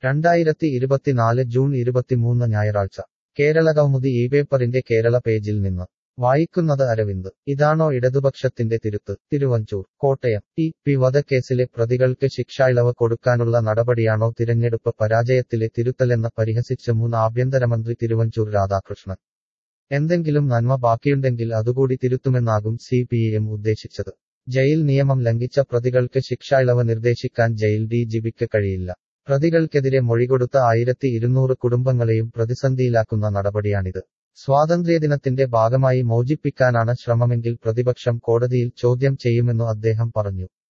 രണ്ടായിരത്തി ഇരുപത്തിനാല് ജൂൺ ഇരുപത്തിമൂന്ന് ഞായറാഴ്ച കേരള കൗമുദി ഈ പേപ്പറിന്റെ കേരള പേജിൽ നിന്ന് വായിക്കുന്നത് അരവിന്ദ് ഇതാണോ ഇടതുപക്ഷത്തിന്റെ തിരുത്ത് തിരുവഞ്ചൂർ കോട്ടയം ടി പി വധക്കേസിലെ പ്രതികൾക്ക് ശിക്ഷായിളവ് കൊടുക്കാനുള്ള നടപടിയാണോ തിരഞ്ഞെടുപ്പ് പരാജയത്തിലെ തിരുത്തലെന്ന് പരിഹസിച്ച് മുൻ ആഭ്യന്തരമന്ത്രി തിരുവഞ്ചൂർ രാധാകൃഷ്ണൻ എന്തെങ്കിലും നന്മ ബാക്കിയുണ്ടെങ്കിൽ അതുകൂടി തിരുത്തുമെന്നാകും സി പി എം ഉദ്ദേശിച്ചത് ജയിൽ നിയമം ലംഘിച്ച പ്രതികൾക്ക് ശിക്ഷായിളവ് നിർദ്ദേശിക്കാൻ ജയിൽ ഡി ജിപിക്ക് കഴിയില്ല പ്രതികൾക്കെതിരെ മൊഴികൊടുത്ത ആയിരത്തി ഇരുന്നൂറ് കുടുംബങ്ങളെയും പ്രതിസന്ധിയിലാക്കുന്ന നടപടിയാണിത് സ്വാതന്ത്ര്യദിനത്തിന്റെ ഭാഗമായി മോചിപ്പിക്കാനാണ് ശ്രമമെങ്കിൽ പ്രതിപക്ഷം കോടതിയിൽ ചോദ്യം ചെയ്യുമെന്നു അദ്ദേഹം പറഞ്ഞു